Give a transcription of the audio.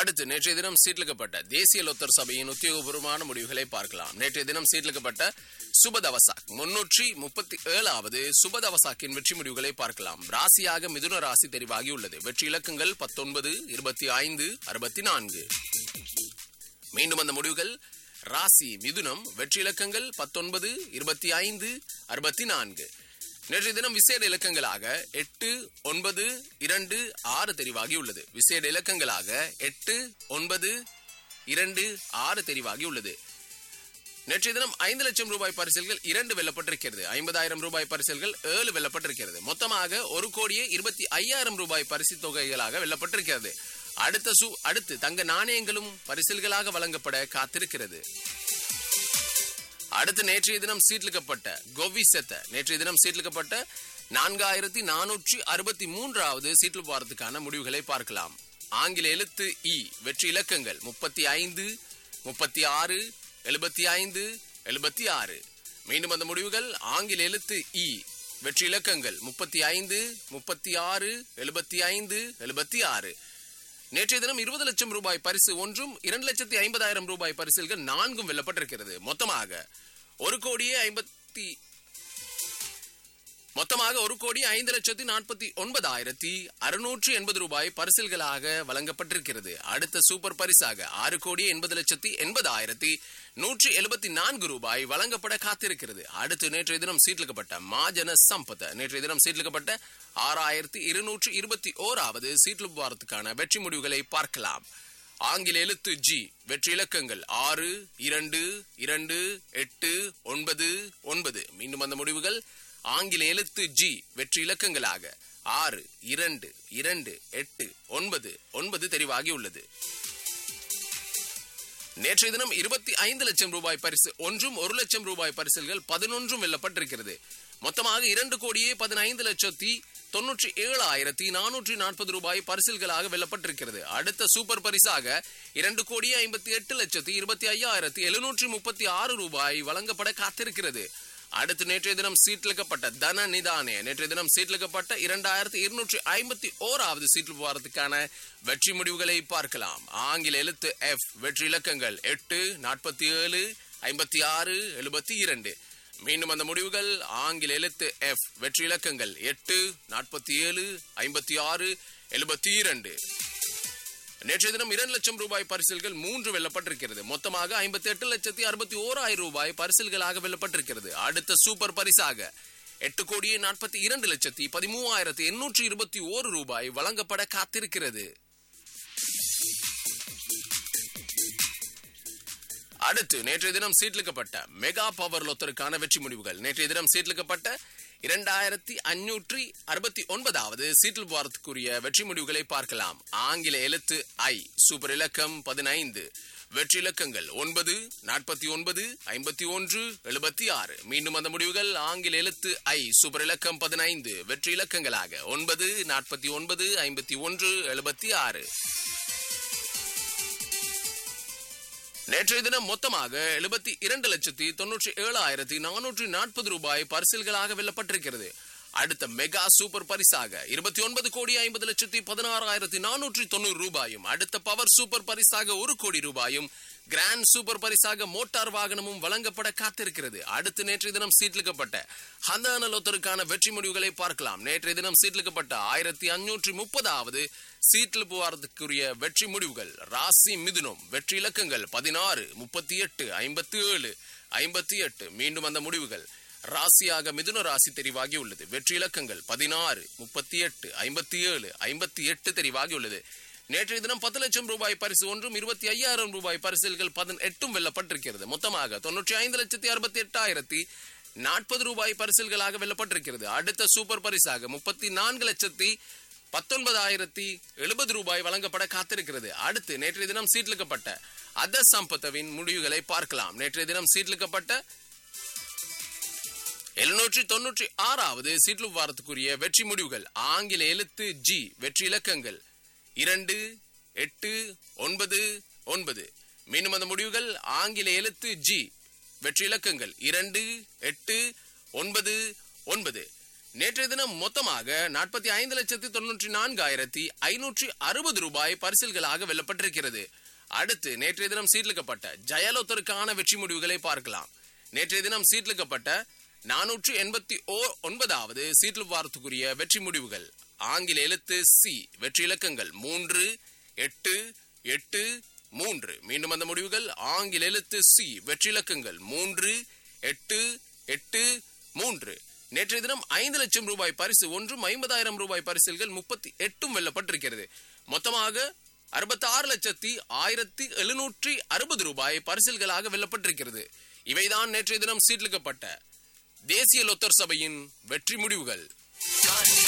அடுத்து நேற்றைய தினம் சீட்லிக்கப்பட்ட தேசிய லொத்தர் சபையின் உத்தியோகபூர்வமான முடிவுகளை பார்க்கலாம் நேற்றைய தினம் சீட்லிக்கப்பட்ட சுபதவசாக் முன்னூற்றி முப்பத்தி ஏழாவது சுபதவசாக்கின் வெற்றி முடிவுகளை பார்க்கலாம் ராசியாக மிதுன ராசி தெரிவாகி உள்ளது வெற்றி இலக்கங்கள் பத்தொன்பது இருபத்தி ஐந்து அறுபத்தி நான்கு மீண்டும் அந்த முடிவுகள் ராசி மிதுனம் வெற்றி இலக்கங்கள் பத்தொன்பது இருபத்தி ஐந்து அறுபத்தி நான்கு நேற்றைய தினம் விசேட இலக்கங்களாக எட்டு ஒன்பது இரண்டு ஆறு தெரிவாகி உள்ளது விசேட இலக்கங்களாக எட்டு ஒன்பது இரண்டு ஆறு தெரிவாகி உள்ளது நேற்றைய தினம் ஐந்து லட்சம் ரூபாய் பரிசல்கள் இரண்டு வெல்லப்பட்டிருக்கிறது ஐம்பதாயிரம் ரூபாய் பரிசல்கள் ஏழு வெல்லப்பட்டிருக்கிறது மொத்தமாக ஒரு கோடியே இருபத்தி ஐயாயிரம் ரூபாய் பரிசு தொகைகளாக வெல்லப்பட்டிருக்கிறது அடுத்த சு அடுத்து தங்க நாணயங்களும் பரிசில்களாக வழங்கப்பட காத்திருக்கிறது அடுத்து நேற்றைய தினம் சீட்லிக்கப்பட்ட கோவி செத்த நேற்றைய தினம் சீட்லிக்கப்பட்ட நான்காயிரத்தி நானூற்றி அறுபத்தி மூன்றாவது சீட்ல் வாரத்துக்கான முடிவுகளை பார்க்கலாம் ஆங்கில எழுத்து இ வெற்றி இலக்கங்கள் முப்பத்தி ஐந்து முப்பத்தி ஆறு எழுபத்தி ஐந்து எழுபத்தி ஆறு மீண்டும் அந்த முடிவுகள் ஆங்கில எழுத்து இ வெற்றி இலக்கங்கள் முப்பத்தி ஐந்து முப்பத்தி ஆறு எழுபத்தி ஐந்து எழுபத்தி ஆறு நேற்றைய தினம் இருபது லட்சம் ரூபாய் பரிசு ஒன்றும் இரண்டு லட்சத்தி ஐம்பதாயிரம் ரூபாய் பரிசில்கள் நான்கும் வெல்லப்பட்டிருக்கிறது மொத்தமாக ஒரு கோடியே ஐம்பத்தி மொத்தமாக ஒரு கோடி ஐந்து லட்சத்தி நாற்பத்தி ஒன்பதாயிரத்தி அறுநூற்று எண்பது ரூபாய் பரிசில்களாக வழங்கப்பட்டிருக்கிறது அடுத்த சூப்பர் பரிசாக ஆறு கோடி எண்பது லட்சத்தி எண்பதாயிரத்தி நூற்றி எழுபத்தி நான்கு ரூபாய் வழங்கப்பட காத்திருக்கிறது அடுத்து நேற்றைய தினம் சீட்லிக்கப்பட்ட மாஜன சம்பத் நேற்றைய தினம் சீட்லிக்கப்பட்ட ஆறாயிரத்தி இருநூற்று இருபத்தி ஓராவது சீட்லு வாரத்துக்கான வெற்றி முடிவுகளை பார்க்கலாம் ஆங்கில எழுத்து ஜி வெற்றி இலக்கங்கள் ஆறு இரண்டு இரண்டு எட்டு ஒன்பது ஒன்பது மீண்டும் அந்த முடிவுகள் ஆங்கில எழுத்து ஜி வெற்றி இலக்கங்களாக ஆறு இரண்டு இரண்டு எட்டு ஒன்பது ஒன்பது தெரிவாகி உள்ளது நேற்றைய தினம் இருபத்தி ஐந்து லட்சம் ரூபாய் பரிசு ஒன்றும் ஒரு லட்சம் ரூபாய் பரிசில்கள் பதினொன்றும் வெல்லப்பட்டிருக்கிறது மொத்தமாக இரண்டு கோடியே பதினைந்து லட்சத்தி தொன்னூற்றி ஏழாயிரத்தி நானூற்றி நாற்பது ரூபாய் பரிசில்களாக வெல்லப்பட்டிருக்கிறது அடுத்த சூப்பர் பரிசாக இரண்டு கோடியே ஐம்பத்தி எட்டு லட்சத்தி இருபத்தி ஐயாயிரத்தி எழுநூற்றி முப்பத்தி ஆறு ரூபாய் வழங்கப்பட காத்திருக்கிறது அடுத்து நேற்றைய தினம் சீட்லிக்கப்பட்ட தன நிதானே நேற்றைய தினம் சீட்லிக்கப்பட்ட இரண்டாயிரத்தி இருநூற்றி ஐம்பத்தி ஓராவது சீட்ல் வாரத்துக்கான வெற்றி முடிவுகளை பார்க்கலாம் ஆங்கில எழுத்து எஃப் வெற்றி இலக்கங்கள் எட்டு நாற்பத்தி ஏழு ஐம்பத்தி ஆறு எழுபத்தி இரண்டு மீண்டும் அந்த முடிவுகள் ஆங்கில எழுத்து எஃப் வெற்றி இலக்கங்கள் எட்டு நாற்பத்தி ஏழு ஐம்பத்தி ஆறு எழுபத்தி இரண்டு நேற்றைய தினம் இரண்டு லட்சம் ரூபாய் பரிசில்கள் மூன்று வெல்லப்பட்டிருக்கிறது மொத்தமாக ஐம்பத்தி எட்டு லட்சத்தி அறுபத்தி ஓராயிரம் ரூபாய் பரிசில்களாக வெல்லப்பட்டிருக்கிறது அடுத்த சூப்பர் பரிசாக எட்டு கோடியே நாற்பத்தி இரண்டு லட்சத்தி பதிமூவாயிரத்தி எண்ணூற்றி இருபத்தி ஓரு ரூபாய் வழங்கப்பட காத்திருக்கிறது அடுத்து நேற்றைய தினம் சீட்லிக்கப்பட்ட மெகா பவர் லொத்தருக்கான வெற்றி முடிவுகள் நேற்றைய தினம் சீட்லிக்கப்பட்ட இரண்டாயிரத்தி அஞ்சூற்றி அறுபத்தி ஒன்பதாவது சீட்டில் வாரத்துக்குரிய வெற்றி முடிவுகளை பார்க்கலாம் ஆங்கில எழுத்து ஐ சூப்பர் இலக்கம் பதினைந்து வெற்றி இலக்கங்கள் ஒன்பது நாற்பத்தி ஒன்பது ஐம்பத்தி ஒன்று எழுபத்தி ஆறு மீண்டும் அந்த முடிவுகள் ஆங்கில எழுத்து ஐ சூப்பர் இலக்கம் பதினைந்து வெற்றி இலக்கங்களாக ஒன்பது நாற்பத்தி ஒன்பது ஐம்பத்தி ஒன்று எழுபத்தி ஆறு நேற்றைய தினம் மொத்தமாக எழுபத்தி இரண்டு லட்சத்தி தொன்னூற்றி ஏழாயிரத்தி நானூற்றி நாற்பது ரூபாய் பரிசில்களாக வெல்லப்பட்டிருக்கிறது அடுத்த மெகா சூப்பர் பரிசாக இருபத்தி ஒன்பது கோடி ஐம்பது லட்சத்தி பதினாறாயிரத்தி நானூற்றி தொண்ணூறு ரூபாயும் அடுத்த பவர் சூப்பர் பரிசாக ஒரு கோடி ரூபாயும் கிராண்ட் சூப்பர் பரிசாக மோட்டார் வாகனமும் வழங்கப்பட காத்திருக்கிறது அடுத்து நேற்றைய தினம் சீட்லிக்கப்பட்ட ஹந்தான லொத்தருக்கான வெற்றி முடிவுகளை பார்க்கலாம் நேற்றைய தினம் சீட்லிக்கப்பட்ட ஆயிரத்தி அஞ்சூற்றி முப்பதாவது சீட்டில் போவதற்குரிய வெற்றி முடிவுகள் ராசி மிதுனம் வெற்றி இலக்கங்கள் பதினாறு முப்பத்தி எட்டு ஐம்பத்தி ஏழு ஐம்பத்தி எட்டு மீண்டும் அந்த முடிவுகள் ராசியாக மிதுன ராசி தெரிவாகி உள்ளது வெற்றி இலக்கங்கள் பதினாறு முப்பத்தி எட்டு ஐம்பத்தி ஏழு ஐம்பத்தி எட்டு தெரிவாகி உள்ளது நேற்றைய தினம் பத்து லட்சம் ரூபாய் பரிசு ஒன்றும் இருபத்தி ஐயாயிரம் ரூபாய் பரிசில்கள் பதினெட்டும் வெல்லப்பட்டிருக்கிறது மொத்தமாக தொன்னூற்றி ஐந்து லட்சத்தி அறுபத்தி எட்டாயிரத்தி நாற்பது ரூபாய் பரிசில்களாக வெல்லப்பட்டிருக்கிறது அடுத்த சூப்பர் பரிசாக முப்பத்தி நான்கு லட்சத்தி பத்தொன்பதாயிரத்தி எழுபது ரூபாய் வழங்கப்பட காத்திருக்கிறது அடுத்து நேற்றைய தினம் சீட்லிக்கப்பட்ட அத சம்பத்தவின் முடிவுகளை பார்க்கலாம் நேற்றைய தினம் சீட்லிக்கப்பட்ட எழுநூற்றி தொன்னூற்றி ஆறாவது சீட்லு வாரத்துக்குரிய வெற்றி முடிவுகள் ஆங்கில எழுத்து ஜி வெற்றி இலக்கங்கள் இரண்டு எட்டு ஒன்பது ஒன்பது மீண்டும் அந்த முடிவுகள் ஆங்கில எழுத்து ஜி வெற்றி இலக்கங்கள் இரண்டு எட்டு ஒன்பது ஒன்பது நேற்றைய தினம் மொத்தமாக நாற்பத்தி ஐந்து லட்சத்தி தொன்னூற்றி நான்காயிரத்தி ஐநூற்றி அறுபது ரூபாய் பரிசில்களாக வெல்லப்பட்டிருக்கிறது அடுத்து நேற்றைய தினம் சீட்லிக்கப்பட்ட ஜெயலலிதருக்கான வெற்றி முடிவுகளை பார்க்கலாம் நேற்றைய தினம் சீட்லிக்கப்பட்ட நானூற்று எண்பத்தி ஓர் ஒன்பதாவது சீட்லு வாரத்துக்குரிய வெற்றி முடிவுகள் ஆங்கில எழுத்து சி வெற்றி இலக்கங்கள் மூன்று எட்டு எட்டு மூன்று மீண்டும் அந்த முடிவுகள் ஆங்கில எழுத்து சி வெற்றி இலக்கங்கள் மூன்று எட்டு எட்டு மூன்று நேற்றைய தினம் ஐந்து லட்சம் ரூபாய் பரிசு ஒன்றும் ஐம்பதாயிரம் ரூபாய் பரிசில்கள் முப்பத்தி எட்டும் வெல்லப்பட்டிருக்கிறது மொத்தமாக அறுபத்தி ஆறு லட்சத்தி ஆயிரத்தி எழுநூற்றி அறுபது ரூபாய் பரிசில்களாக வெல்லப்பட்டிருக்கிறது இவைதான் நேற்றைய தினம் சீட்லிக்கப்பட்ட தேசிய லொத்தர் சபையின் வெற்றி முடிவுகள்